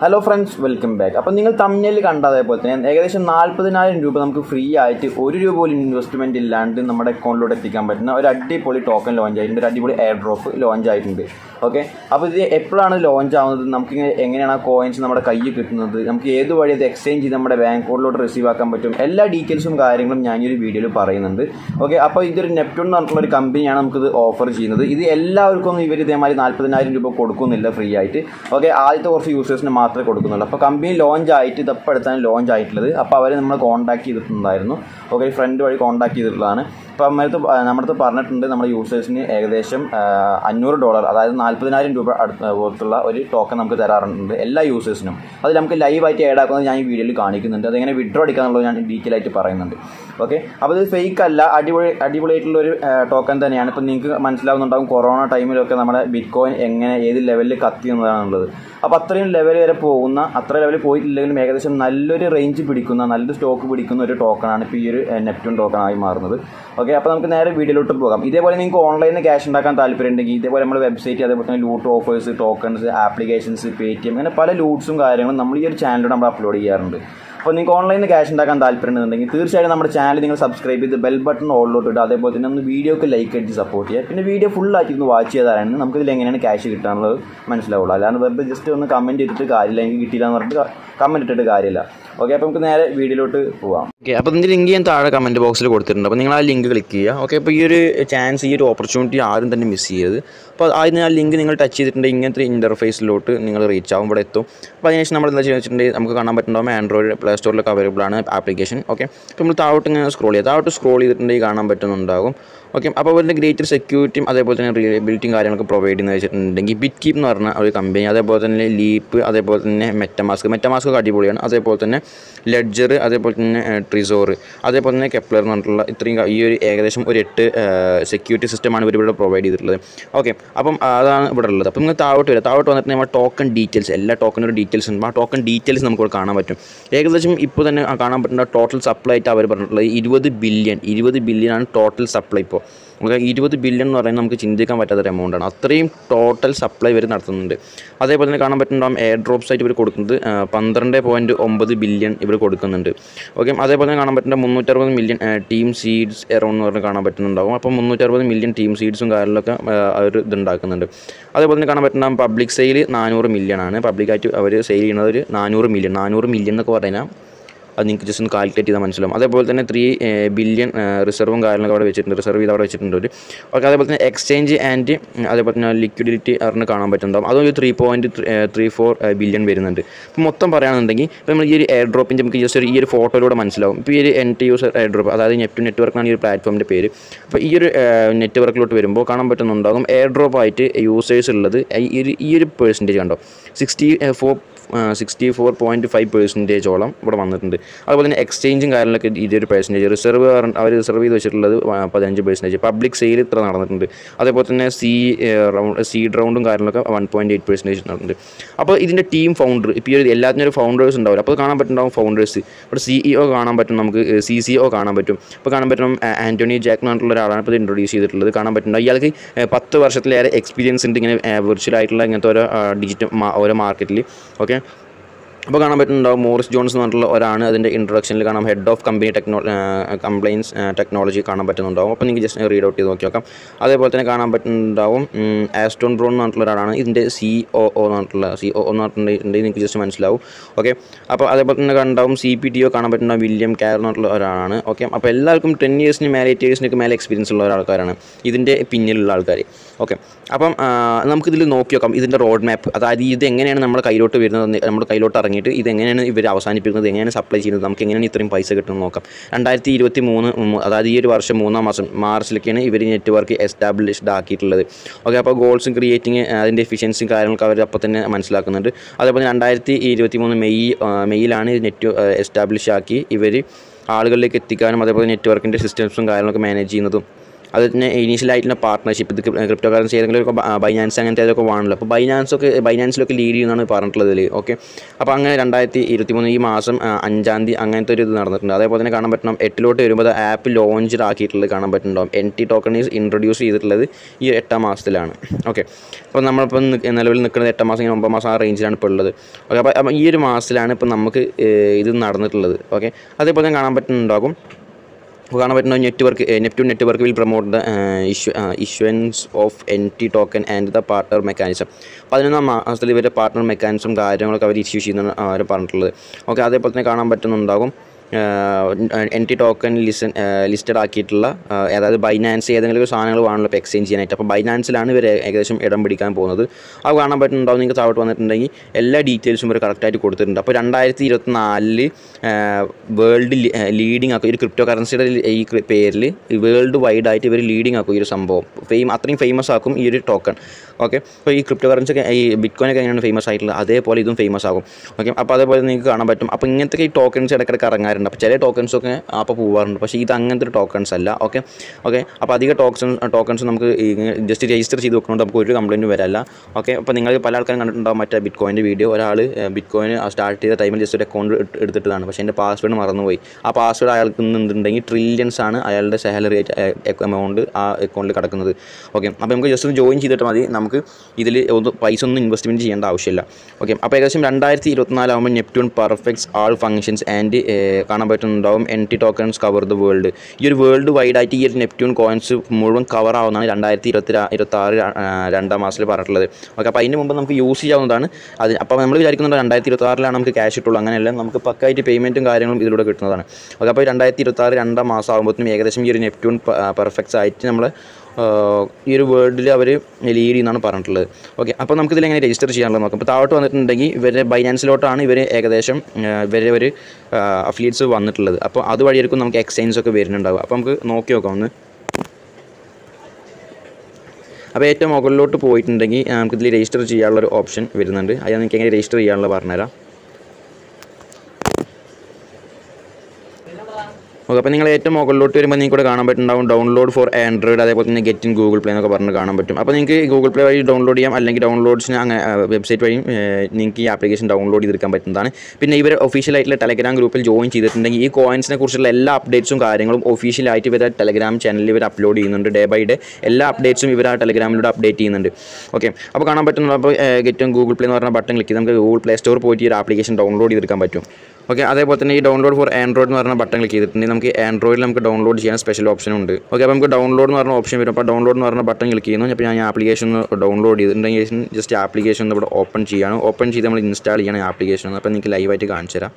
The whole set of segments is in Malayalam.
ഹലോ ഫ്രണ്ട്സ് വെൽക്കം ബാക്ക് അപ്പോൾ നിങ്ങൾ തമ്മിൽ കണ്ട അതേപോലെ തന്നെ ഏകദേശം നാൽപ്പതിനായിരം രൂപ നമുക്ക് ഫ്രീ ആയിട്ട് ഒരു രൂപ പോലും ഇൻവെസ്റ്റ്മെന്റ് ഇല്ലാണ്ട് നമ്മുടെ അക്കൗണ്ടിലൂടെ എത്തിക്കാൻ പറ്റുന്ന ഒരു അടിപൊളി ടോക്കൺ ലോഞ്ച് ആയിട്ടുണ്ട് ഒരു അടിപൊളി എയർ ഡ്രോപ്പ് ലോഞ്ച് ആയിട്ടുണ്ട് ഓക്കെ അപ്പോൾ ഇത് എപ്പോഴാണ് ലോഞ്ച് ആവുന്നത് നമുക്ക് ഇങ്ങനെ എങ്ങനെയാണ് ആ കോയിൻസ് നമ്മുടെ കയ്യിൽ കിട്ടുന്നത് നമുക്ക് ഏത് വഴി അത് എക്സ്ചേഞ്ച് ചെയ്ത് നമ്മുടെ ബാങ്ക് അക്കൗണ്ടിലോട്ട് റിസീവ് ആക്കാൻ പറ്റും എല്ലാ ഡീറ്റെയിൽസും കാര്യങ്ങളും ഞാൻ ഈ ഒരു വീഡിയോയിൽ പറയുന്നുണ്ട് ഓക്കെ അപ്പോൾ ഇതൊരു നെപ്റ്റൂൺ എന്ന് പറഞ്ഞിട്ടുള്ള ഒരു കമ്പനിയാണ് നമുക്കിത് ഓഫർ ചെയ്യുന്നത് ഇത് എല്ലാവർക്കും ഒന്നും ഇവർ ഇതേമാതിരി നാൽപ്പതിനായിരം രൂപ കൊടുക്കുന്നില്ല ഫ്രീ ആയിട്ട് ഓക്കെ ആദ്യത്തെ കുറച്ച് യൂസേഴ്സിന് മാത്രമേ കൊടുക്കുന്നുള്ളൂ അപ്പോൾ കമ്പനി ലോഞ്ച് ആയിട്ട് ഇതപ്പോൾ അടുത്താണ് ലോഞ്ച് ആയിട്ടുള്ളത് അപ്പോൾ അവർ നമ്മൾ കോൺടാക്ട് ചെയ്തിട്ടുണ്ടായിരുന്നു ഓക്കെ ഫ്രണ്ട് വഴി കോൺടാക്ട് ചെയ്തിട്ടുള്ളതാണ് അപ്പോൾ നമ്മളടുത്ത് നമ്മുടെ അടുത്ത് പറഞ്ഞിട്ടുണ്ട് നമ്മുടെ യൂസേഴ്സിന് ഏകദേശം ആ, അഞ്ഞൂറ് ഡോളർ അതായത് നാൽപ്പതിനായിരം രൂപ അടുത്ത് പുറത്തുള്ള ഒരു ടോക്കൺ നമുക്ക് തരാറുണ്ട് എല്ലാ യൂസേഴ്സിനും അത് നമുക്ക് ലൈവായിട്ട് ആഡ് ആക്കുന്നത് ഞാൻ ഈ വീഡിയോയിൽ കാണിക്കുന്നുണ്ട് അതെങ്ങനെ വിഡ്രോ അടിക്കാന്നുള്ളത് ഞാൻ ഡീറ്റെയിൽ ആയിട്ട് പറയുന്നുണ്ട് ഓക്കെ അപ്പോൾ ഇത് ഫേക്ക് അല്ല അടിപൊളി അടിപൊളിയായിട്ടുള്ള ഒരു ടോക്കൺ തന്നെയാണ് ഇപ്പോൾ നിങ്ങൾക്ക് മനസ്സിലാവുന്നുണ്ടാകും കൊറോണ ടൈമിലൊക്കെ നമ്മുടെ ബിറ്റ് കോയിൻ എങ്ങനെ ഏത് ലെവലിൽ കത്തി എന്നതാണുള്ളത് അപ്പോൾ അത്രയും ലെവൽ വരെ പോകുന്ന അത്ര ലെവലിൽ പോയിട്ടില്ലെങ്കിലും ഏകദേശം നല്ലൊരു റേഞ്ച് പിടിക്കുന്ന നല്ലൊരു സ്റ്റോക്ക് പിടിക്കുന്ന ഒരു ടോക്കണാണ് ഇപ്പോൾ ഈ ഒരു നെപ്റ്റ്യൂൺ ടോക്കണായി മാറുന്നത് ഓക്കെ അപ്പോൾ നമുക്ക് നേരെ വീഡിയോയിലോട്ട് പോകാം ഇതേപോലെ നിങ്ങൾക്ക് ഓൺലൈനിൽ ക്യാഷ് ഉണ്ടാക്കാൻ താല്പര്യം ഉണ്ടെങ്കിൽ ഇതേപോലെ നമ്മൾ വെബ്സൈറ്റ് അതേപോലെ തന്നെ loot offers tokens applications Paytm അങ്ങനെ പല ലൂട്ട്സും കാര്യങ്ങളും നമ്മൾ ഈ ഒരു ചാനലിലൂടെ നമ്മൾ അപ്ലോഡ് ചെയ്യാറുണ്ട് അപ്പോൾ നിങ്ങൾക്ക് ഓൺലൈനിൽ ക്യാഷ് ഉണ്ടാക്കാൻ താല്പര്യമുണ്ടെന്നുണ്ടെങ്കിൽ തീർച്ചയായും നമ്മുടെ ചാനൽ നിങ്ങൾ സബ്സ്ക്രൈബ് ചെയ്ത് ബെൽ ബട്ടൺ ഓളിലോട്ട് ഇടുക അതേപോലെ തന്നെ ഒന്ന് വീഡിയോക്ക് ലൈക്ക് അടിച്ച് സപ്പോർട്ട് ചെയ്യുക പിന്നെ വീഡിയോ ഫുൾ ആയിട്ട് ഒന്ന് വാച്ച് ചെയ്താലാണ് നമുക്ക് ഇതിൽ എങ്ങനെയാണ് ക്യാഷ് കിട്ടാനുള്ളത് മനസ്സിലാവുള്ളൂ അല്ലാണ്ട് വെറുതെ ജസ്റ്റ് ഒന്ന് കമൻറ്റ് ഇട്ടിട്ട് കാര്യമില്ല എനിക്ക് കിട്ടിയില്ല എന്ന് പറഞ്ഞിട്ട് കമൻറ്റ് ഇട്ടിട്ട് കാര്യമില്ല ഓക്കെ അപ്പോൾ നമുക്ക് നേരെ വീഡിയോയിലോട്ട് പോവാം ഓക്കെ അപ്പോൾ ഇതിൻ്റെ ലിങ്ക് ഞാൻ താഴെ കമൻറ്റ് ബോക്സിൽ കൊടുത്തിട്ടുണ്ട് അപ്പോൾ നിങ്ങൾ ആ ലിങ്ക് ക്ലിക്ക് ചെയ്യുക ഓക്കെ അപ്പോൾ ഈ ഒരു ചാൻസ് ഈ ഒരു ഓപ്പർച്യൂണിറ്റി ആരും തന്നെ മിസ് ചെയ്യരുത് അപ്പോൾ ആദ്യം ആ ലിങ്ക് നിങ്ങൾ ടച്ച് ചെയ്തിട്ടുണ്ടെങ്കിൽ ഇങ്ങനത്തെ ഇൻ്റർഫേസിലോട്ട് നിങ്ങൾ റീച്ച് ആവും ഇവിടെ എത്തും അപ്പോൾ അതിനുശേഷം നമ്മൾ എന്താ ചെയ്യുക വെച്ചിട്ടുണ്ടെങ്കിൽ നമുക്ക് കാണാൻ പറ്റുന്നുണ്ടാവും ആൻഡ്രോയിഡ് പ്ലേ സ്റ്റോറിലൊക്കെ അവൈലബിൾ ആണ് ആപ്ലിക്കേഷൻ ഓക്കെ അപ്പോൾ നമ്മൾ താഴോട്ട് ഇങ്ങനെ സ്ക്രോൾ ചെയ്യുക താഴോട്ട് സ്ക്രോൾ ചെയ്തിട്ടുണ്ടെങ്കിൽ കാണാൻ പറ്റുന്നുണ്ടാകും ഓക്കെ അപ്പോൾ അവരുടെ ഗ്രേറ്റർ സെക്യൂരിറ്റിയും അതേപോലെ തന്നെ റിലയബിലിറ്റിയും കാര്യങ്ങളൊക്കെ പ്രൊവൈഡ് ചെയ്യുന്നത് വെച്ചിട്ടുണ്ടെങ്കിൽ ബിറ്റ് കീപ്പ് എന്ന് പറഞ്ഞ ഒരു കമ്പനി അതേപോലെ തന്നെ ലീപ്പ് അതേപോലെ തന്നെ മെറ്റമാസ്ക് മെറ്റമാസ്ക് ഒക്കെ അടിപൊളിയാണ് അതേപോലെ തന്നെ ലെഡ്ജർ അതേപോലെ തന്നെ ട്രിസോർ അതേപോലെ തന്നെ കെപ്ലർ എന്ന് പറഞ്ഞിട്ടുള്ള ഇത്രയും ക- ഈ ഒരു ഏകദേശം ഒരു എട്ട് സെക്യൂരിറ്റി സിസ്റ്റമാണ് ഇവർ ഇവിടെ പ്രൊവൈഡ് ചെയ്തിട്ടുള്ളത് ഓക്കെ അപ്പം അതാണ് ഇവിടെ ഉള്ളത് അപ്പം നിങ്ങൾ താഴോട്ട് വരിക താഴോട്ട് വന്നിട്ട് നമ്മൾ ടോക്കൺ ഡീറ്റെയിൽസ് എല്ലാ ടോക്കണിൻ്റെ ഡീറ്റെയിൽസ് ഉണ്ട് ആ ടോക്കൺ ഡീറ്റെയിൽസ് നമുക്ക് ഇവിടെ കാണാൻ പറ്റും ഏകദേശം ഇപ്പോൾ തന്നെ ആ കാണാൻ പറ്റുന്ന ടോട്ടൽ സപ്ലൈ ആയിട്ട് അവർ പറഞ്ഞിട്ടുള്ളത് ഇരുപത് ബില്യൺ ഇരുപത് ബില്യൺ ആണ് ടോട്ടൽ സപ്ലൈ ഇപ്പോൾ നമുക്ക് ഇരുപത് ബില്യൺ എന്ന് പറയുന്നത് നമുക്ക് ചിന്തിക്കാൻ പറ്റാത്തൊരു എമൗണ്ട് ആണ് അത്രയും ടോട്ടൽ സപ്ലൈ ഇവർ നടത്തുന്നുണ്ട് അതേപോലെ തന്നെ കാണാൻ പറ്റുന്നുണ്ടാവും എയർ ഡ്രോപ്സ് ആയിട്ട് ഇവർ കൊടുക്കുന്നത് ആ, പന്ത്രണ്ട് പോയിൻറ്റ് ഒമ്പത് ബില്യൺ ഇവർ കൊടുക്കുന്നുണ്ട് ഓക്കെ അതേപോലെ തന്നെ കാണാൻ പറ്റുന്ന മുന്നൂറ്ററുപത് മില്യൺ ടീം സീഡ്സ് എറൗണ്ട് എന്ന് പറഞ്ഞ് കാണാൻ പറ്റുന്നുണ്ടാവും അപ്പോൾ മുന്നൂറ്ററുപത് മില്യൺ ടീം സീഡ്സും കാര്യങ്ങളൊക്കെ ആ, അവർ ഇതുണ്ടാക്കുന്നുണ്ട് അതേപോലെ തന്നെ കാണാൻ പറ്റുന്ന പബ്ലിക് സെയിൽ നാനൂറ് മില്യൺ ആണ് പബ്ലിക്കായിട്ട് അവർ സെയിൽ ചെയ്യുന്നത് ഒരു നാനൂറ് മില്യൺ നാനൂറ് മില്യൺ എന്നൊക്കെ പറഞ്ഞാൽ അത് നിങ്ങൾക്ക് ജസ്റ്റ് ഒന്ന് കാൽക്കുലേറ്റ് ചെയ്താൽ മനസ്സിലാവും അതേപോലെ തന്നെ ത്രീ ബില്യൺ റിസർവും കാര്യങ്ങളൊക്കെ അവിടെ വെച്ചിട്ടുണ്ട് റിസർവ് ചെയ്ത് അവിടെ വെച്ചിട്ടുണ്ട് ഒരു ഓക്കെ അതേപോലെ തന്നെ എക്സ്ചേഞ്ച് ആൻഡ് അതേപോലെ തന്നെ ലിക്വിഡിറ്റി അറിഞ്ഞ് കാണാൻ പറ്റുന്നുണ്ടാവും അതൊരു three point three four billion വരുന്നുണ്ട് ഇപ്പോൾ മൊത്തം പറയുകയാണെന്നുണ്ടെങ്കിൽ ഇപ്പോൾ നമ്മൾ ഈ ഒരു എയർ ഡ്രോപ്പിൻ്റെ നമുക്ക് ജസ്റ്റ് ഒരു ഈ ഒരു ഫോട്ടോയിലൂടെ മനസ്സിലാവും ഇപ്പോൾ ഈ ഒരു N T user air drop അതായത് നെറ്റ് നെറ്റ്വർക്കാണ് ഈ ഒരു പ്ലാറ്റ്ഫോമിൻ്റെ പേര് അപ്പോൾ ഈ ഒരു നെറ്റ്വർക്കിലോട്ട് വരുമ്പോൾ കാണാൻ പറ്റുന്നുണ്ടാകും എയർ ഡ്രോപ്പ് ആയിട്ട് യൂസേഴ്സ് ഉള്ളത് ഈ ഒരു ഈ ഒരു പേഴ്സൻറ്റേജ് കണ്ടോ sixty four sixty four point five പെർസെൻറ്റേജോളം ഇവിടെ വന്നിട്ടുണ്ട് അതുപോലെ തന്നെ എക്സ്ചേഞ്ചും കാര്യങ്ങളൊക്കെ ഇതൊരു പെർസെൻറ്റേജ് റിസർവ് അവർ റിസർവ് ചെയ്ത് വെച്ചിട്ടുള്ളത് പ- പതിനഞ്ച് പെർസെൻറ്റേജ് പബ്ലിക് സെയിൽ ഇത്ര നടന്നിട്ടുണ്ട് അതേപോലെ തന്നെ സി റൗണ്ട് സീഡ് റൗണ്ടും കാര്യങ്ങളൊക്കെ വൺ പോയിൻറ്റ് എയ്റ്റ് പെർസെൻറ്റേജ് നടന്നിട്ടുണ്ട് അപ്പോൾ ഇതിൻ്റെ ടീം ഫൗണ്ടർ ഇപ്പോൾ ഈ ഒരു എല്ലാത്തിനും ഒരു ഫൗണ്ടേഴ്സ് ഉണ്ടാവില്ല അപ്പോൾ കാണാൻ പറ്റുന്നുണ്ടാവും ഫൗണ്ടേഴ്സ് ഇവിടെ സിഇഒ കാണാൻ പറ്റും നമുക്ക് സി സി ഒ കാണാൻ പറ്റും ഇപ്പോൾ കാണാൻ പറ്റും ആ- ആൻ്റണി ജാക്ക് എന്ന് പറഞ്ഞിട്ടുള്ള ഒരാളാണ് ഇപ്പോൾ ഇത് ഇൻട്രൊഡ്യൂസ് ചെയ്തിട്ടുള്ളത് കാണാൻ പറ്റുന്നുണ്ട് ഇയാൾക്ക് ഏഹ്, പത്ത് വർഷത്തിലേറെ എക്സ്പീരിയൻസ് ഉണ്ട് ഇങ്ങനെ വിർച്വൽ ആയിട്ടുള്ള ഇങ്ങനത്തെ ഓരോ ഡിജിറ്റൽ ഓരോ മാർക്കറ്റിൽ ഓക്കെ അപ്പോൾ കാണാൻ പറ്റുന്നുണ്ടാവും മോറിസ് ജോൺസ് എന്ന് പറഞ്ഞിട്ടുള്ള ഒരാണ് അതിൻ്റെ ഇൻട്രൊഡക്ഷനിൽ കാണാം head of company techno compliance technology കാണാൻ പറ്റുന്നുണ്ടാവും അപ്പോൾ നിങ്ങൾക്ക് ജസ്റ്റ് റീഡ് ഔട്ട് ചെയ്ത് നോക്കി നോക്കാം അതേപോലെ തന്നെ കാണാൻ പറ്റുന്നുണ്ടാവും ആസ്റ്റോൺ ബ്രോൺ എന്ന് പറഞ്ഞിട്ടുള്ള ഒരാളാണ് ഇതിൻ്റെ സി ഒ ഒ എന്ന് പറഞ്ഞിട്ടുള്ള സി ഒ എന്ന് പറഞ്ഞിട്ടുണ്ടെങ്കിൽ നിങ്ങൾക്ക് ജസ്റ്റ് മനസ്സിലാവും ഓക്കെ അപ്പോൾ അതേപോലെ തന്നെ കണ്ടാവും സി പി ടി ഒ കാണാൻ പറ്റുന്ന വില്യം കെയർ എന്ന് പറഞ്ഞിട്ടുള്ള ഒരാളാണ് ഓക്കെ അപ്പോൾ എല്ലാവർക്കും ടെൻ ഇയേഴ്സിന് മേലെ എയ്റ്റ് ഇയേഴ്സിനൊക്കെ മേലെ എക്സ്പീരിയൻസ് ഉള്ള ഒരാൾക്കാരാണ് ഇതിൻ്റെ പിന്നിലുള്ള ആൾക്കാർ ഓക്കെ അപ്പം ആ, നമുക്കിതിൽ നോക്കി നോക്കാം ഇതിൻ്റെ റോഡ് മാപ്പ് അതായത് ഇത് എങ്ങനെയാണ് നമ്മുടെ കയ്യിലോട്ട് വരുന്നത് നമ്മുടെ കയ്യിലോട്ട് ഇറങ്ങിയിട്ട് ഇത് എങ്ങനെയാണ് ഇവർ അവസാനിപ്പിക്കുന്നത് എങ്ങനെയാണ് സപ്ലൈ ചെയ്യുന്നത് നമുക്ക് എങ്ങനെയാണ് ഇത്രയും പൈസ കിട്ടുന്നത് നോക്കാം രണ്ടായിരത്തി ഇരുപത്തി മൂന്ന് അതായത് ഈ ഒരു വർഷം മൂന്നാം മാസം മാർച്ചിലൊക്കെയാണ് ഇവർ നെറ്റ്വർക്ക് എസ്റ്റാബ്ലിഷ്ഡ് ആക്കിയിട്ടുള്ളത് ഓക്കെ അപ്പോൾ ഗോൾസും ക്രിയേറ്റിംഗ് അതിൻ്റെ എഫിഷ്യൻസിയും കാര്യങ്ങളൊക്കെ അവർ അപ്പോൾ തന്നെ മനസ്സിലാക്കുന്നുണ്ട് അതേപോലെ രണ്ടായിരത്തി ഇരുപത്തി മൂന്ന് മെയ് ആ, മെയ്യിലാണ് നെറ്റ് എസ്റ്റാബ്ലിഷ് ആക്കി ഇവർ ആളുകളിലേക്ക് എത്തിക്കാനും അതേപോലെ നെറ്റ്വർക്കിൻ്റെ സിസ്റ്റംസും കാര്യങ്ങളൊക്കെ മാനേജ് ചെയ്യുന്നതും അതിന് ഇനീഷ്യലായിട്ടുള്ള പാർട്ട്ണർഷിപ്പ് ഇത് ക്രിപ്റ്റോ കറൻസി ഏതെങ്കിലും ഒരു ബൈനാൻസ് അങ്ങനത്തെ ഏതൊക്കെ വേണമല്ലോ അപ്പോൾ ബൈനാൻസൊക്കെ ബൈനാൻസിലൊക്കെ ലീഡ് ചെയ്യുന്നതാണ് പറഞ്ഞിട്ടുള്ളത് ഇതിൽ ഓക്കെ അപ്പോൾ അങ്ങനെ രണ്ടായിരത്തി ഇരുപത്തി മൂന്ന് ഈ മാസം ആ, അഞ്ചാം തീയതി അങ്ങനത്തെ ഒരു ഇത് നടന്നിട്ടുണ്ട് അതേപോലെ തന്നെ കാണാൻ പറ്റണം എട്ടിലോട്ട് വരുമ്പോൾ ആപ്പ് ലോഞ്ച് ആക്കിയിട്ടുള്ളത് കാണാൻ പറ്റുന്നുണ്ടാവും N T token is introduce ചെയ്തിട്ടുള്ളത് ഈ എട്ടാം മാസത്തിലാണ് ഓക്കെ അപ്പോൾ നമ്മളിപ്പോൾ നി- നിലവിൽ നിൽക്കുന്നത് എട്ടാം മാസം ഇങ്ങനെ ഒമ്പത് മാസം ആ റേഞ്ചിലാണ് ഇപ്പോൾ ഉള്ളത് ഓക്കെ അപ്പോൾ അപ്പോൾ ഈ ഒരു മാസത്തിലാണ് ഇപ്പോൾ നമുക്ക് ഏഹ്, ഇത് നടന്നിട്ടുള്ളത് ഓക്കെ അതേപോലെ തന്നെ കാണാൻ പറ്റുന്നുണ്ടാകും അപ്പോൾ കാണാൻ പറ്റുന്ന network Neptune network will promote the issue issuance of N T token and the partner mechanism പതിനൊന്നാം മാസത്തിൽ ഇവരുടെ പാർട്ണർ മെക്കാനിസം കാര്യങ്ങളൊക്കെ അവർ ഇഷ്യൂ ചെയ്യുന്നതാണ് അവർ പറഞ്ഞിട്ടുള്ളത് ഓക്കെ അതേപോലെ തന്നെ കാണാൻ പറ്റുന്നുണ്ടാകും N T token listen listed ആക്കിയിട്ടുള്ള ആ, അതായത് ബൈനാൻസ് ഏതെങ്കിലും ഒരു സാധനങ്ങൾ വേണമല്ലോ ഇപ്പോൾ എക്സ്ചേഞ്ച് ചെയ്യാനായിട്ട് അപ്പോൾ ബൈനാൻസിലാണ് ഇവർ ഏകദേശം ഇടം പിടിക്കാൻ പോകുന്നത് അത് കാണാൻ പറ്റുന്നുണ്ടാവും നിങ്ങൾക്ക് താഴോട്ട് വന്നിട്ടുണ്ടെങ്കിൽ എല്ലാ ഡീറ്റെയിൽസും ഇവർ കറക്റ്റായിട്ട് കൊടുത്തിട്ടുണ്ട് അപ്പോൾ രണ്ടായിരത്തി ഇരുപത്തി നാലില് വേൾഡ് ലീഡിംഗ് ആക്കും ഈ ഒരു ക്രിപ്റ്റോ കറൻസിയുടെ ഈ ക്രി- പേരിൽ വേൾഡ് വൈഡ് ആയിട്ട് ഇവർ ലീഡിംഗ് ആക്കും ഈ ഒരു സംഭവം ഫെയിം അത്രയും ഫേമസ് ആക്കും ഈ ഒരു ടോക്കൺ ഓക്കെ അപ്പോൾ ഈ ക്രിപ്റ്റോ കറൻസി ഒക്കെ ഈ ബിറ്റ് ഒക്കെ എങ്ങനെയാണ് ഫേമസ് ആയിട്ടുള്ളത് അതേപോലെ ഇതും ഫേമസ് ആകും ഓക്കെ അപ്പോൾ അതേപോലെ നിങ്ങൾക്ക് കാണാൻ പറ്റും അപ്പോൾ ഇങ്ങനത്തെ ഈ ടോക്കൺസ് ഇടയ്ക്കിടയ്ക്ക് ഇറങ്ങാറുണ്ട് അപ്പോൾ ചില ടോക്കൺസ് ഒക്കെ അപ്പോൾ പോകാറുണ്ട് പക്ഷേ ഇത് അങ്ങനത്തെ ഒരു ടോക്കൺസ് അല്ല ഓക്കെ ഓക്കെ അപ്പോൾ അധിക ടോക്കൺസ് ടോക്കൺസ് നമുക്ക് ജസ്റ്റ് രജിസ്റ്റർ ചെയ്ത് വെക്കുന്നതുകൊണ്ട് നമുക്ക് ഒരു കംപ്ലയിൻറ്റും വരല്ല ഓക്കെ അപ്പോൾ നിങ്ങൾ പല ആൾക്കാരും കണ്ടിട്ടുണ്ടാവും മറ്റേ ബിറ്റ് കോയിൻ്റെ വീഡിയോ ഒരാൾ ബിറ്റ് കോയിൻ സ്റ്റാർട്ട് ചെയ്ത ടൈമിൽ ജസ്റ്റ് ഒരു അക്കൗണ്ട് എടുത്തിട്ടതാണ് പക്ഷേ എൻ്റെ പാസ്വേഡ് മറന്നുപോയി ആ പാസ്വേഡ് അയാൾക്ക് നിന്നുണ്ടെങ്കിൽ ട്രില്യൺസ് ആണ് അയാളുടെ സാലറി എമൗണ്ട് ആ അക്കൗണ്ടിൽ കിടക്കുന്നത് ഓക്കെ അപ്പോൾ നമുക്ക് ജസ്റ്റ് ഒന്ന് ജോയിൻ ചെയ്തിട്ട് മതി നമുക്ക് ഇതിൽ ഒന്ന് പൈസ ഒന്നും ഇൻവെസ്റ്റ്മെൻറ്റ് ചെയ്യേണ്ട ആവശ്യമില്ല ഓക്കെ അപ്പോൾ ഏകദേശം രണ്ടായിരത്തി ഇരുപത്തിനാലാകുമ്പോൾ Neptune perfects all functions and കാണാൻ പറ്റുന്നുണ്ടാവും N T tokens cover the world ഈ ഒരു വേൾഡ് വൈഡ് ആയിട്ട് ഈ ഒരു നെപ്റ്റ്യൂൺ കോയിൻസ് മുഴുവൻ കവർ ആവുന്നതാണ് രണ്ടായിരത്തി ഇരുപത്തി ഇരുപത്തി ആറ് രണ്ടാം മാസത്തിൽ പറഞ്ഞിട്ടുള്ളത് ഓക്കെ അപ്പോൾ അതിന് മുമ്പ് നമുക്ക് യൂസ് ചെയ്യാവുന്നതാണ് അത് അപ്പോൾ നമ്മൾ വിചാരിക്കുന്നുണ്ട് രണ്ടായിരത്തി ഇരുപത്തി ആറിലാണ് നമുക്ക് ക്യാഷ് കിട്ടുള്ളൂ അങ്ങനെയല്ല നമുക്ക് പക്കായിട്ട് പേയ്മെൻറ്റും കാര്യങ്ങളും ഇതിലൂടെ കിട്ടുന്നതാണ് ഓക്കെ അപ്പോൾ രണ്ടായിരത്തി ഇരുപത്തി ആറ് രണ്ടാം മാസം ആകുമ്പോഴത്തേനും ഏകദേശം ഈ ഒരു നെപ്റ്റ്യൂൺ പെർഫെക്ട്സ് ആയിട്ട് നമ്മൾ ഈ ഒരു വേൾഡിൽ അവർ ലീഡ് ചെയ്യുന്നതാണ് പറഞ്ഞിട്ടുള്ളത് ഓക്കെ അപ്പോൾ നമുക്കിതിൽ എങ്ങനെ രജിസ്റ്റർ ചെയ്യാനുള്ളത് നോക്കാം അപ്പോൾ താഴോട്ട് വന്നിട്ടുണ്ടെങ്കിൽ ഇവരുടെ ബൈനാൻസിലോട്ടാണ് ഇവർ ഏകദേശം ആ, ഇവരെ ഒരു അഫിലിയേറ്റ്സ് വന്നിട്ടുള്ളത് അപ്പോൾ അതുവഴിയായിരിക്കും നമുക്ക് എക്സ്ചേഞ്ച് ഒക്കെ വരുന്നുണ്ടാവുക അപ്പോൾ നമുക്ക് നോക്കി നോക്കാം ഒന്ന് അപ്പോൾ ഏറ്റവും മുകളിലോട്ട് പോയിട്ടുണ്ടെങ്കിൽ നമുക്കിതിൽ രജിസ്റ്റർ ചെയ്യാനുള്ള ഒരു ഓപ്ഷൻ വരുന്നുണ്ട് അത് ഞാൻ നിങ്ങൾക്ക് എങ്ങനെ രജിസ്റ്റർ ചെയ്യാനുള്ള പറഞ്ഞുതരാം ഓക്കെ അപ്പോൾ നിങ്ങൾ ഏറ്റവും മുകളിലോട്ട് വരുമ്പോൾ നിങ്ങൾക്ക് ഇവിടെ കാണാൻ പറ്റുന്നുണ്ടാവും ഡൗൺലോഡ് ഫോർ ആൻഡ്രോയിഡ് അതേപോലെ തന്നെ ഗെറ്റ് ഇൻ ഗൂഗിൾ പ്ലേ എന്നൊക്കെ പറഞ്ഞ് കാണാൻ പറ്റും അപ്പോൾ നിങ്ങൾക്ക് ഗൂഗിൾ പ്ലേ വഴി ഡൗൺലോഡ് ചെയ്യാം അല്ലെങ്കിൽ ഡൗൺലോഡ്സിന് അങ്ങനെ വെബ്സൈറ്റ് വഴിയും ഏഹ്, നിങ്ങൾക്ക് ഈ ആപ്ലിക്കേഷൻ ഡൗൺലോഡ് ചെയ്തെടുക്കാൻ പറ്റുന്നതാണ് പിന്നെ ഇവർ ഒഫീഷ്യലായിട്ടുള്ള ടെലഗ്രാം ഗ്രൂപ്പിൽ ജോയിൻ ചെയ്തിട്ടുണ്ടെങ്കിൽ ഈ കോയിൻസിനെ കുറിച്ചുള്ള എല്ലാ അപ്ഡേറ്റ്സും കാര്യങ്ങളും ഒഫീഷ്യലായിട്ട് ഇവർ ടെലഗ്രാം ചാനലിൽ ഇവർ അപ്ലോഡ് ചെയ്യുന്നുണ്ട് ഡേ ബൈ ഡേ എല്ലാ അപ്ഡേറ്റ്സും ഇവർ ആ ടെലഗ്രാമിലൂടെ അപ്ഡേറ്റ് ചെയ്യുന്നുണ്ട് ഓക്കെ അപ്പോൾ കാണാൻ പറ്റുന്നത് അപ്പോൾ ഗെറ്റും ഗൂഗിൾ പ്ലേ എന്ന് പറഞ്ഞ ബട്ടൺ ക്ലിക്ക് ചെയ്ത് നമുക്ക് ഗൂഗിൾ പ്ലേ സ്റ്റോർ പോയിട്ട് ഈ ഒരു ആപ്ലിക്കേഷൻ ഡൗൺലോഡ് ചെയ്തെടുക്കാൻ പറ്റും ഓക്കെ അതേപോലെ തന്നെ ഈ ഡൗൺലോഡ് ഫോർ ആൻഡ്രോയിഡ് എന്ന് പറഞ്ഞ ബട്ടൺ ക്ലിക്ക് ചെയ്തിട്ടുണ്ടെങ്കിൽ നമുക്ക് ആൻഡ്രോയിഡിൽ നമുക്ക് ഡൗൺലോഡ് ചെയ്യാൻ സ്പെഷ്യൽ ഓപ്ഷൻ ഉണ്ട് ഓക്കെ അപ്പോൾ നമുക്ക് ഡൗൺലോഡ് എന്ന് പറഞ്ഞ ഓപ്ഷൻ വരും അപ്പോൾ ഡൗൺലോഡ് എന്ന് പറഞ്ഞ ബട്ടൺ ക്ലിക്ക് ചെയ്യുന്നു അപ്പോൾ ഞാൻ ആപ്ലിക്കേഷൻ ഡൗൺലോഡ് ചെയ്തിട്ടുണ്ടെങ്കിൽ ജസ്റ്റ് ആപ്ലിക്കേഷൻ ഇവിടെ ഓപ്പൺ ചെയ്യാണ് ഓപ്പൺ ചെയ്ത് നമ്മൾ ഇൻസ്റ്റാൾ ചെയ്യണം ആപ്ലിക്കേഷൻ അപ്പോൾ നിങ്ങൾക്ക് ലൈവായിട്ട് കാണിച്ചു തരാം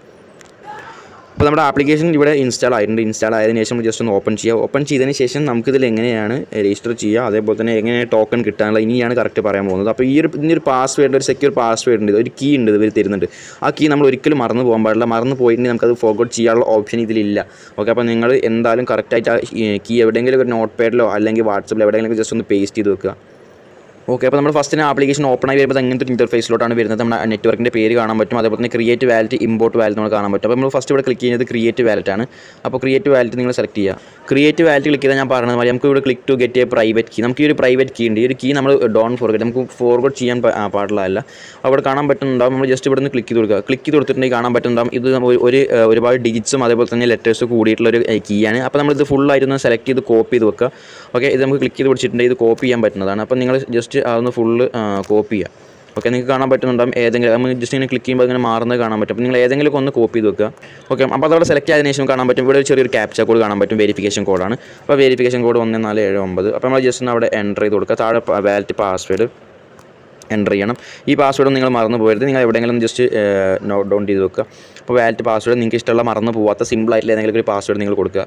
അപ്പോൾ നമ്മുടെ ആപ്ലിക്കേഷൻ ഇവിടെ ഇൻസ്റ്റാൾ ആയിട്ടുണ്ട് ഇൻസ്റ്റാൾ ആയതിനു ശേഷം ജസ്റ്റ് ഒന്ന് ഓപ്പൺ ചെയ്യുക ഓപ്പൺ ചെയ്തതിന് ശേഷം നമുക്കിതിൽ എങ്ങനെയാണ് രജിസ്റ്റർ ചെയ്യുക അതേപോലെ തന്നെ എങ്ങനെ ടോക്കൺ കിട്ടാനുള്ള ഇനിയാണ് കറക്റ്റ് പറയാൻ പോകുന്നത് അപ്പോൾ ഈ ഒരു ഇതിനൊരു പാസ്വേഡ് ഒരു സെക്യൂർ പാസ്വേഡ് ഉണ്ട് ഒരു കീ ഉണ്ട് ഇവർ തരുന്നുണ്ട് ആ കീ നമ്മൾ ഒരിക്കലും മറന്നു പോകാൻ പാടില്ല മറന്നു പോയിട്ടുണ്ടെങ്കിൽ നമുക്കത് ഫോർഗോട്ട് ചെയ്യാനുള്ള ഓപ്ഷൻ ഇതിലില്ല ഓക്കെ അപ്പോൾ നിങ്ങൾ എന്തായാലും കറക്റ്റായിട്ട് ആ കീ എവിടെയെങ്കിലും ഒരു നോട്ട് പാഡിലോ അല്ലെങ്കിൽ വാട്സപ്പിൽ എവിടെയെങ്കിലും ജസ്റ്റ് ഒന്ന് പേസ്റ്റ് ചെയ്ത് വെക്കുക ഓക്കെ അപ്പോൾ നമ്മൾ ഫസ്റ്റ് ആപ്ലിക്കേഷൻ ഓപ്പൺ ആയി വരുമ്പോൾ അങ്ങനത്തെ ഒരു ഇൻ്റർഫേസിലോട്ടാണ് വരുന്നത് നമ്മുടെ നെറ്റ്വർക്കിൻ്റെ പേര് കാണാൻ പറ്റും അതേപോലെ തന്നെ ക്രിയേറ്റ് വാലറ്റ് ഇമ്പോർട്ട് വാലറ്റ് നമ്മൾ കാണാൻ പറ്റും അപ്പോൾ നമ്മൾ ഫസ്റ്റ് ഇവിടെ ക്ലിക്ക് ചെയ്യുന്നത് ക്രിയേറ്റ് വാലറ്റ് ആണ് അപ്പോൾ ക്രിയേറ്റ് വാലറ്റ് നിങ്ങൾ സെലക്ട് ചെയ്യുക ക്രിയേറ്റ് വാലറ്റ് ക്ലിക്ക് ചെയ്താൽ ഞാൻ പറഞ്ഞത് മാതിരി നമുക്ക് ഇവിടെ click to get a private key നമുക്ക് ഈ ഒരു പ്രൈവറ്റ് കീ ഉണ്ട് ഈ ഒരു കീ നമ്മൾ ഡോൺ ഫോർഗറ്റ് നമുക്ക് ഫോർവേഡ് ചെയ്യാൻ പ- ആ, പാടുള്ളതല്ല അവിടെ കാണാൻ പറ്റുന്നുണ്ടാവും നമ്മൾ ജസ്റ്റ് ഇവിടെ നിന്ന് ക്ലിക്ക് ചെയ്ത് കൊടുക്കുക ക്ലിക്ക് ചെയ്ത് കൊടുത്തിട്ടുണ്ടെങ്കിൽ കാണാൻ പറ്റുന്നുണ്ടാവും ഇത് നമ്മ ഒരു- ഒരു ഏഹ്, ഒരുപാട് ഡിജിറ്റ്സും അതേപോലെ തന്നെ ലെറ്റേഴ്സ് കൂടിയിട്ടുള്ള ഒരു കീ ആണ് അപ്പോൾ നമ്മൾ ഇത് ഫുള്ളായിരുന്നു സെലക്ട് ചെയ്ത് കോപ്പി ചെയ്ത് വെക്കുക ഓക്കെ ഇത് നമുക്ക് ക്ലിക്ക് ചെയ്ത് പിടിച്ചിട്ടുണ്ടെങ്കിൽ ഇത് കോപ്പി ചെയ്യാൻ പറ്റുന്നതാണ് അപ്പോൾ നിങ്ങൾ ജസ്റ്റ് അതൊന്ന് ഫുള്ള് കോപ്പി ചെയ്യുക ഓക്കെ നിങ്ങൾക്ക് കാണാൻ പറ്റുന്നുണ്ടാവും ഏതെങ്കിലും നമ്മൾ ജസ്റ്റ് ഇങ്ങനെ ക്ലിക്ക് ചെയ്യുമ്പോൾ ഇങ്ങനെ മാറുന്നത് കാണാൻ പറ്റും അപ്പോൾ നിങ്ങൾ ഏതെങ്കിലും ഒന്ന് കോപ്പി ചെയ്ത് വെക്കുക ഓക്കെ അപ്പോൾ അതവിടെ സെലക്ട് ആയതിനു ശേഷം കാണാൻ പറ്റും ഇവിടെ ഒരു ചെറിയൊരു ക്യാപ്ച കോഡ് കാണാൻ പറ്റും വെരിഫിക്കേഷൻ കോഡാണ് അപ്പോൾ വെരിഫിക്കേഷൻ കോഡ് ഒന്ന് നാല് ഏഴ് ഒമ്പത് അപ്പോൾ നമ്മൾ ജസ്റ്റ് ഒന്ന് അവിടെ എൻ്റർ ചെയ്ത് കൊടുക്കുക താഴെ വാലറ്റ് പാസ്വേഡ് എൻ്റർ ചെയ്യണം ഈ പാസ്വേഡ് നിങ്ങൾ മറന്നു പോകരുത് നിങ്ങൾ എവിടെയെങ്കിലും ജസ്റ്റ് നോട്ട് ഡൗൺ ചെയ്ത് വെക്കുക അപ്പോൾ വാലറ്റ് പാസ്വേഡ് നിങ്ങൾക്ക് ഇഷ്ടമുള്ള മറന്നു പോവാത്ത സിമ്പിളായിട്ടുള്ള ഏതെങ്കിലും ഒരു പാസ്വേഡ് നിങ്ങൾ കൊടുക്കുക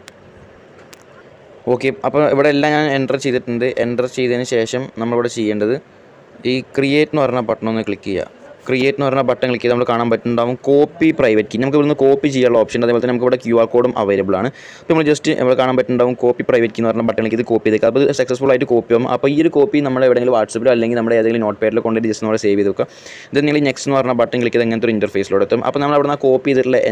ഓക്കെ അപ്പോൾ ഇവിടെ എല്ലാം ഞാൻ എൻ്റർ ചെയ്തിട്ടുണ്ട് എൻ്റർ ചെയ്തതിന് ശേഷം നമ്മളിവിടെ ചെയ്യേണ്ടത് ഈ ക്രിയേറ്റ് എന്ന് പറഞ്ഞ ബട്ടൺ ഒന്ന് ക്ലിക്ക് ചെയ്യുക ക്രിയേറ്റ് എന്ന് പറഞ്ഞ ബട്ടൺ ക്ലിക്ക് ചെയ്ത് നമ്മൾ കാണാൻ പറ്റുന്നുണ്ടാവും കോപ്പി പ്രൈവറ്റ് കീ നമുക്ക് ഇവിടുന്ന് കോപ്പി ചെയ്യാനുള്ള ഓപ്ഷൻ അതേപോലെ തന്നെ നമുക്ക് ഇവിടെ ക്യു ആർ കോഡും അവൈലബിൾ ആണ് അപ്പോൾ നമ്മൾ ജസ്റ്റ് ഇവിടെ കാണാൻ പറ്റുന്നുണ്ടാവും കോപ്പി പ്രൈവറ്റ് കീ എന്ന് പറഞ്ഞ ബട്ടൺ ഇത് കോപ്പി ചെയ്തേക്കുക അപ്പോൾ സക്സസ്ഫുൾ ആയിട്ട് കോപ്പി ആവും അപ്പോൾ ഈ ഒരു കോപ്പി നമ്മൾ എവിടെയെങ്കിലും വാട്സപ്പിലോ അല്ലെങ്കിൽ നമ്മുടെ ഏതെങ്കിലും നോട്ട് പാഡിലോ കൊണ്ടുപോയി ജസ്റ്റ് നമ്മൾ സേവ് ചെയ്ത് വെക്കുക ഇത് നിങ്ങൾ നെക്സ്റ്റ് എന്ന് പറഞ്ഞ ബട്ടൺ ക്ലിക്ക് ചെയ്ത് അങ്ങനത്തെ ഒരു ഇൻ്റർഫേസിലോട്ട് എത്തും അപ്പോൾ നമ്മൾ അവിടെ നിന്ന് കോപ്പി ചെയ്തിട്ടുള്ള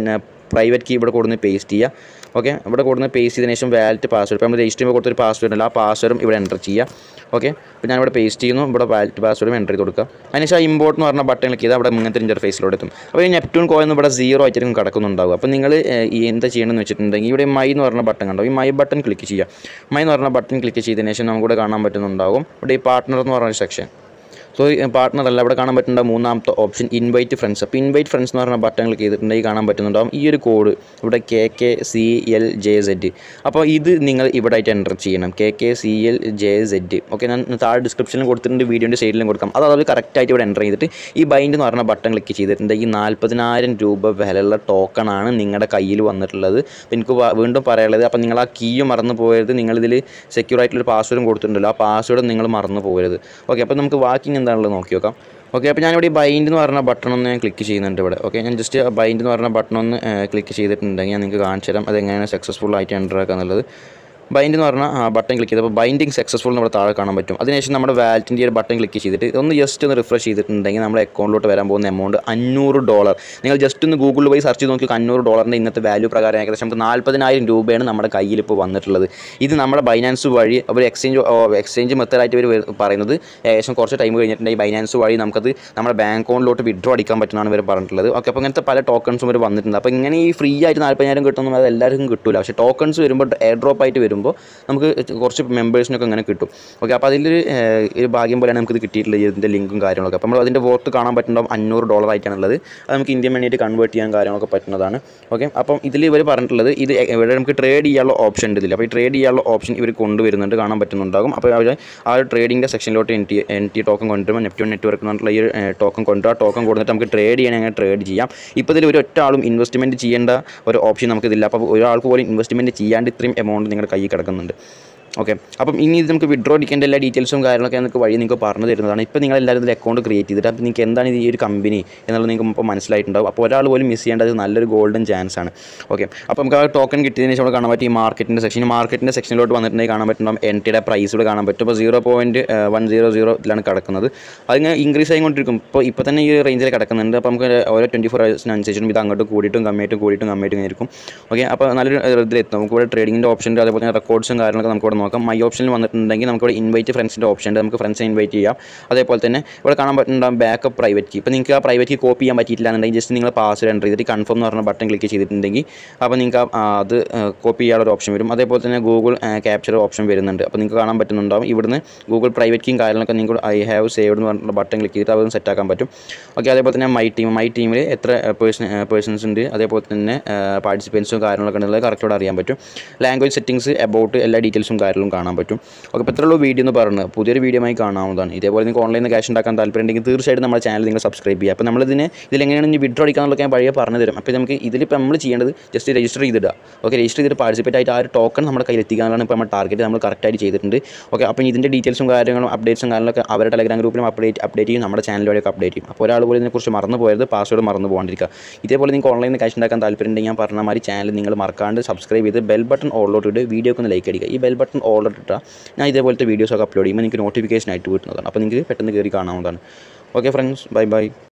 പ്രൈവറ്റ് കീ ഇവിടെ കൊടുന്ന് പേസ്റ്റ് ചെയ്യുക ഓക്കെ ഇവിടെ കൊടുന്ന് പേസ്റ്റ് ചെയ്തതിനു ശേഷം വാലറ്റ് പാസ്വേഡ് ഇപ്പോൾ നമ്മൾ രജിസ്റ്റർ ചെയ്യുമ്പോൾ കൊടുത്തൊരു പാസ്വേഡ് ഉണ്ടല്ലോ ആ പാസ്വേഡും ഇവിടെ എൻ്റർ ചെയ്യുക ഓക്കെ അപ്പോൾ ഞാനിവിടെ പേസ്റ്റ് ചെയ്യുന്നു ഇവിടെ വാലറ്റ് പാസ്വേഡും എൻ്റർ ചെയ്ത് കൊടുക്കുക അതിനുശേഷം ഇമ്പോർട്ട് എന്ന് പറഞ്ഞ ബട്ടൺ ക്ലിക്ക് ചെയ്താൽ അവിടെ ഇങ്ങനത്തെ ഇൻ്റർഫേസിലോട്ട് എത്തും അപ്പോൾ ഈ നെപ്റ്റ്യൂൺ കോയിൽ ഇവിടെ സീറോ ആയിട്ടായിരിക്കും കിടക്കുന്നുണ്ടാവും അപ്പോൾ നിങ്ങൾ ഈ എന്താ ചെയ്യണമെന്ന് വെച്ചിട്ടുണ്ടെങ്കിൽ ഇവിടെ മൈ എന്ന് പറഞ്ഞ ബട്ടൺ കണ്ടോ ഈ മൈ ബട്ടൺ ക്ലിക്ക് ചെയ്യുക മൈ എന്ന് പറഞ്ഞ ബട്ടൺ ക്ലിക്ക് ചെയ്തതിനു ശേഷം നമുക്കിവിടെ കാണാൻ പറ്റുന്നുണ്ടാവും ഇവിടെ ഈ പാർട്ട്ണർ എന്ന് പറഞ്ഞ സെക്ഷൻ സോ പാർട്ട്ണർ അല്ല ഇവിടെ കാണാൻ പറ്റുന്ന മൂന്നാമത്തെ ഓപ്ഷൻ ഇൻവൈറ്റ് ഫ്രണ്ട്സ് അപ്പോൾ ഇൻവൈറ്റ് ഫ്രണ്ട്സ് എന്ന് പറഞ്ഞ ബട്ടൺ ക്ലിക്ക് ചെയ്തിട്ടുണ്ടെങ്കിൽ കാണാൻ പറ്റുന്നുണ്ടാവും ഈ ഒരു കോഡ് ഇവിടെ K K C L J Z അപ്പോൾ ഇത് നിങ്ങൾ ഇവിടെ ആയിട്ട് എൻ്റർ ചെയ്യണം K K C L J Z okay ഞാൻ താഴെ ഡിസ്ക്രിപ്ഷനിൽ കൊടുത്തിട്ടുണ്ട് വീഡിയോൻ്റെ സൈഡിലും കൊടുക്കാം അത് അത് കറക്റ്റായിട്ട് ഇവിടെ എൻ്റർ ചെയ്തിട്ട് ഈ ബൈൻഡ് എന്ന് പറഞ്ഞ ബട്ടൺ ക്ലിക്ക് ചെയ്തിട്ടുണ്ട് ഈ നാൽപ്പതിനായിരം രൂപ വിലയുള്ള ടോക്കണാണ് നിങ്ങളുടെ കയ്യിൽ വന്നിട്ടുള്ളത് അപ്പോൾ എനിക്ക് വ- വീണ്ടും പറയാനുള്ളത് അപ്പോൾ നിങ്ങൾ ആ കീ മറന്നു പോകരുത് നിങ്ങളിതിൽ സെക്യൂർ ആയിട്ടുള്ള പാസ്വേഡും കൊടുത്തിട്ടുണ്ടല്ലോ ആ പാസ്വേഡ് നിങ്ങൾ മറന്നു പോകരുത് ഓക്കെ അപ്പോൾ നമുക്ക് വാക്കിംഗ് എന്താണുള്ളത് നോക്കി നോക്കാം ഓക്കെ അപ്പോൾ ഞാനിവിടെ ഈ ബൈൻഡ് എന്ന് പറഞ്ഞ ബട്ടൺ ഒന്ന് ഞാൻ ക്ലിക്ക് ചെയ്യുന്നുണ്ട് ഇവിടെ ഓക്കെ ഞാൻ ജസ്റ്റ് ബൈൻഡ് എന്ന് പറഞ്ഞ ബട്ടൺ ഒന്ന് ക്ലിക്ക് ചെയ്തിട്ടുണ്ടെങ്കിൽ ഞാൻ നിങ്ങൾക്ക് കാണിച്ചു തരാം അതെങ്ങനെയാണ് സക്സസ്ഫുൾ ആയിട്ട് എൻ്റർ ആക്കുക എന്നുള്ളത് ബൈൻഡ് എന്ന് പറഞ്ഞാൽ ആ ബട്ടൺ ക്ലിക്ക് ചെയ്തപ്പോൾ ബൈൻഡിങ് സക്സസ്ഫുൾ നമ്മുടെ താഴെ കാണാൻ പറ്റും അതിനുശേഷം നമ്മുടെ വാലറ്റിൻ്റെ ഒരു ബട്ടൺ ക്ലിക്ക് ചെയ്തിട്ട് ഒന്ന് ജസ്റ്റ് ഒന്ന് റിഫ്രഷ് ചെയ്തിട്ടുണ്ടെങ്കിൽ നമ്മുടെ അക്കൗണ്ടിലോട്ട് വരാൻ പോകുന്ന എമൗണ്ട് അഞ്ഞൂറ് ഡോളർ നിങ്ങൾ ജസ്റ്റ് ഒന്ന് ഗൂഗിളിൽ പോയി സെർച്ച് ചെയ്ത് നോക്കി അഞ്ഞൂറ് ഡോളറിൻ്റെ ഇന്നത്തെ വാല്യൂ പ്രകാരം ഏകദേശം നമുക്ക് നാൽപ്പതിനായിരം രൂപയാണ് നമ്മുടെ കയ്യിൽ ഇപ്പോൾ വന്നിട്ടുള്ളത് ഇത് നമ്മുടെ ബൈനാൻസ് വഴി അവർ എക്സ്ചേഞ്ച് എക്സ്ചേഞ്ച് മെത്തേഡായിട്ട് ഇവർ പറയുന്നത് ഏകദേശം കുറച്ച് ടൈം കഴിഞ്ഞിട്ടുണ്ടെങ്കിൽ ബൈനാൻസ് വഴി നമുക്കത് നമ്മുടെ ബാങ്ക് അക്കൗണ്ടിലോട്ട് വിഡ്രോ അടിക്കാൻ പറ്റുന്നതാണ് ഇവർ പറഞ്ഞിട്ടുള്ളത് ഓക്കെ അപ്പോൾ ഇങ്ങനത്തെ പല ടോക്കൺസും ഇവർ വന്നിട്ടുണ്ട് അപ്പോൾ ഇങ്ങനെ ഈ ഫ്രീ ആയിട്ട് നാൽപ്പതിനായിരം കിട്ടുന്നു അത് എല്ലാവർക്കും കിട്ടില്ല പക്ഷേ ടോക്കൺസ് വരുമ്പോൾ എയർ ഡ്രോപ്പ് ആയിട്ട് വരുമ്പോൾ നമുക്ക് കുറച്ച് മെമ്പേഴ്സിനൊക്കെ അങ്ങനെ കിട്ടും ഓക്കെ അപ്പോൾ അതിലൊരു ഏഹ്, ഒരു ഭാഗ്യം പോലെയാണ് നമുക്കിത് കിട്ടിയിട്ടുള്ളത് ഇതിൻ്റെ ലിങ്കും കാര്യങ്ങളൊക്കെ അപ്പോൾ നമ്മൾ അതിൻ്റെ വോട്ട് കാണാൻ പറ്റുന്നുണ്ടാവും അഞ്ഞൂറ് ഡോളർ ആയിട്ടാണുള്ളത് അത് നമുക്ക് ഇന്ത്യൻ മണിയായിട്ട് കൺവേർട്ട് ചെയ്യാൻ കാര്യങ്ങളൊക്കെ പറ്റുന്നതാണ് ഓക്കെ അപ്പം ഇതിൽ ഇവർ പറഞ്ഞിട്ടുള്ളത് ഇത് ഇവിടെ നമുക്ക് ട്രേഡ് ചെയ്യാനുള്ള ഓപ്ഷൻ ഉണ്ട് ഇതിൽ അപ്പോൾ ഈ ട്രേഡ് ചെയ്യാനുള്ള ഓപ്ഷൻ ഇവർ കൊണ്ടുവരുന്നുണ്ട് കാണാൻ പറ്റുന്നുണ്ടാകും അപ്പോൾ അവർ ആ ഒരു ട്രേഡിങ്ങിൻ്റെ സെക്ഷനിലോട്ട് N T N T token കൊണ്ടുവരുമ്പോൾ നെപ്റ്റ്യൂൺ നെറ്റ്വർക്ക് എന്ന് പറഞ്ഞിട്ടുള്ള ഈ ഒരു ടോക്കൺ കൊണ്ടുവരിക ടോക്കൺ കൊടുത്തിട്ട് നമുക്ക് ട്രേഡ് ചെയ്യാൻ അങ്ങനെ ട്രേഡ് ചെയ്യാം ഇപ്പോൾ ഇതിൽ ഒരു ഒറ്റ ആളും ഇൻവെസ്റ്റ്മെൻറ്റ് ചെയ്യേണ്ട ഒരു ഓപ്ഷൻ നമുക്കിതില്ല അപ്പോൾ ഒരാൾക്ക് പോലും ഇൻവെസ്റ്റ്മെൻറ്റ് ചെയ്യാണ്ട് ഇത്രയും എമൗണ്ട് നിങ്ങളുടെ കയ്യിൽ കിടക്കുന്നുണ്ട് ഓക്കെ അപ്പം ഇനി ഇത് നമുക്ക് വിഡ്രോ അടിക്കേണ്ട എല്ലാ ഡീറ്റെയിൽസും കാര്യങ്ങളൊക്കെ നമുക്ക് വഴി നിങ്ങൾക്ക് പറഞ്ഞു തരുന്നതാണ് ഇപ്പോൾ നിങ്ങൾ എല്ലാവരും ഇതിൽ അക്കൗണ്ട് ക്രിയേറ്റ് ചെയ്തിട്ട് അപ്പോൾ നിങ്ങൾക്ക് എന്താണ് ഇത് ഈ ഒരു കമ്പനി എന്നുള്ളത് നിങ്ങൾക്ക് ഇപ്പോൾ മനസ്സിലായിട്ടുണ്ടാവും അപ്പോൾ ഒരാൾ പോലും മിസ് ചെയ്യേണ്ടത് നല്ലൊരു ഗോൾഡൻ ചാൻസ് ആണ് ഓക്കെ അപ്പോൾ നമുക്ക് ആ ടോക്കൺ കിട്ടിയതിന് ശേഷം ഇവിടെ കാണാൻ പറ്റും ഈ മാർക്കറ്റിൻ്റെ സെക്ഷൻ മാർക്കറ്റിൻ്റെ സെക്ഷനിലോട്ട് വന്നിട്ടുണ്ടെങ്കിൽ കാണാൻ പറ്റും എൻ ടിയുടെ പ്രൈസ് ഇവിടെ കാണാൻ പറ്റും അപ്പോൾ zero point one zero zero ഇതിലാണ് കിടക്കുന്നത് അതിങ്ങനെ ഇൻക്രീസ് ആയിക്കൊണ്ടിരിക്കും ഇപ്പോൾ ഇപ്പോൾ തന്നെ ഈ റേഞ്ചിൽ കിടക്കുന്നുണ്ട് അപ്പോൾ നമുക്ക് ഓരോ ട്വൻറ്റി ഫോർ ഹവേഴ്സിനനുസരിച്ചും ഇത് അങ്ങോട്ട് കൂടിയിട്ടും കമ്മിയായിട്ടും കൂടിയിട്ടും കമ്മിയായിട്ടും ഇങ്ങനെ ഇരിക്കും ഓക്കെ അപ്പോൾ നല്ലൊരു ഏഹ്, ഇതിലെത്തും നമുക്ക് ഇവിടെ ട്രേഡിങ്ങിൻ്റെ ഓപ്ഷൻ അതേപോലെ തന്നെ റെക്കോർഡ്സും കാര്യങ്ങളൊക്കെ നമുക്ക് ഇവിടെ നോക്കാം മൈ ഓപ്ഷനിൽ വന്നിട്ടുണ്ടെങ്കിൽ നമുക്ക് ഇവിടെ ഇൻവൈറ്റ് ഫ്രണ്ട്സിൻ്റെ ഓപ്ഷൻ ഉണ്ട് നമുക്ക് ഫ്രണ്ട്സിനെ ഇൻവൈറ്റ് ചെയ്യാം അതേപോലെ തന്നെ ഇവിടെ കാണാൻ പറ്റുന്നുണ്ടാകും ബാക്കപ്പ് പ്രൈവറ്റ് കീ ഇപ്പോൾ നിങ്ങൾക്ക് ആ പ്രൈവറ്റ് കീ കോപ്പി ചെയ്യാൻ പറ്റിയില്ല എന്നുണ്ടെങ്കിൽ ജസ്റ്റ് നിങ്ങൾ പാസ്വേഡ് എൻ്റർ ചെയ്തിട്ട് കൺഫേം എന്ന് പറഞ്ഞ ബട്ടൺ ക്ലിക്ക് ചെയ്തിട്ടുണ്ടെങ്കിൽ അപ്പോൾ നിങ്ങൾക്ക് ആ- ആ അത് കോപ്പി ചെയ്യാനുള്ള ഒരു ഓപ്ഷൻ വരും അതേപോലെ തന്നെ ഗൂഗിൾ ക്യാപ്ചർ ഓപ്ഷൻ വരുന്നുണ്ട് അപ്പോൾ നിങ്ങൾക്ക് കാണാൻ പറ്റുന്നുണ്ടാവും ഇവിടുന്ന് ഗൂഗിൾ പ്രൈവറ്റ് കീയും കാര്യങ്ങളൊക്കെ നിങ്ങൾ ഐ ഹാവ് സേവ്ഡ് എന്ന് പറഞ്ഞിട്ടുള്ള ബട്ടൺ ക്ലിക്ക് ചെയ്തിട്ട് അതൊന്ന് സെറ്റ് ആക്കാൻ പറ്റും ഓക്കെ അതേപോലെ തന്നെ മൈ ടീം മൈ ടീമിൽ എത്ര പേഴ്സൺ പേഴ്സൺസ് ഉണ്ട് അതേപോലെ തന്നെ പാർട്ടിസിപ്പൻസും കാര്യങ്ങളൊക്കെ ഉള്ളത് കറക്റ്റോടെ അറിയാൻ പറ്റും ലാംഗ്വേജ് സെറ്റിംഗ്സ് അബൌട്ട് എല്ലാ ഡീറ്റെയിൽസും കാര്യങ്ങളും കാണാൻ പറ്റും ഓക്കെ ഇപ്പോൾ ഇത്രയുള്ള വീഡിയോ എന്ന് പറയുന്നത് പുതിയൊരു വീഡിയോ ആയി കാണാവുന്നതാണ് ഇതേപോലെ നിങ്ങൾക്ക് ഓൺലൈനിൽ ക്യാഷ് ഉണ്ടാക്കാൻ താല്പര്യം ഉണ്ടെങ്കിൽ തീർച്ചയായിട്ടും നമ്മുടെ ചാനൽ നിങ്ങൾ സബ്സ്ക്രൈബ് ചെയ്യുക അപ്പോൾ നമ്മളിതിന് ഇതിലെങ്ങനെയാണ് ഇനി വിഡ്രോ അടിക്കാന്നുള്ളതൊക്കെ ഞാൻ വഴിയെ പറഞ്ഞു തരും അപ്പോൾ നമുക്ക് ഇതിലിപ്പോൾ നമ്മൾ ചെയ്യേണ്ടത് ജസ്റ്റ് രജിസ്റ്റർ ചെയ്തിടുക ഓക്കെ രജിസ്റ്റർ ചെയ്തിട്ട് പാർട്ടിസിപ്പേറ്റ് ആയിട്ട് ആ ഒരു ടോക്കൺ നമ്മുടെ കയ്യിൽ എത്തിക്കാനാണ് ഇപ്പോൾ നമ്മൾ ടാർഗറ്റ് നമ്മൾ കറക്റ്റായിട്ട് ചെയ്തിട്ടുണ്ട് ഓക്കെ അപ്പോൾ ഇതിൻ്റെ ഡീറ്റെയിൽസും കാര്യങ്ങളും അപ്ഡേറ്റ്സും കാര്യങ്ങളൊക്കെ അവരുടെ ടെലഗ്രാം ഗ്രൂപ്പിലും അപ്ഡേറ്റ് അപ്ഡേറ്റ് ചെയ്യും നമ്മുടെ ചാനൽ വഴിയൊക്കെ അപ്ഡേറ്റ് ചെയ്യും അപ്പോൾ ഒരാൾ പോലും ഇതിനെക്കുറിച്ച് മറന്നു പോയത് പാസ്വേഡ് മറന്നു പോകാണ്ടിരിക്കുക ഇതേപോലെ നിങ്ങൾക്ക് ഓൺലൈനിൽ ക്യാഷ് ഉണ്ടാക്കാൻ താല്പര്യം ഉണ്ടെങ്കിൽ ഞാൻ പറഞ്ഞ മാതിരി ചാനൽ നിങ്ങൾ മറക്കാണ്ട് സബ്സ്ക്രൈബ് ചെയ്ത് ബെൽ ബട്ടൺ ഓളിലോട്ട് ഇട്ട് വീഡിയോക്ക് ഒന്ന് ലൈക്ക് അടിക്കുക ഈ ബെൽ ബട്ടൺ ഓളിലോട്ട് ഇട്ടാൽ ഞാൻ ഇതേപോലത്തെ വീഡിയോസൊക്കെ അപ്ലോഡ് ചെയ്യുമ്പോൾ നിങ്ങൾക്ക് നോട്ടിഫിക്കേഷൻ ആയിട്ട് കിട്ടുന്നതാണ് അപ്പോൾ നിങ്ങൾക്ക് പെട്ടെന്ന് കയറി കാണാവുന്നതാണ് ഓക്കെ ഫ്രണ്ട്സ് ബൈ ബൈ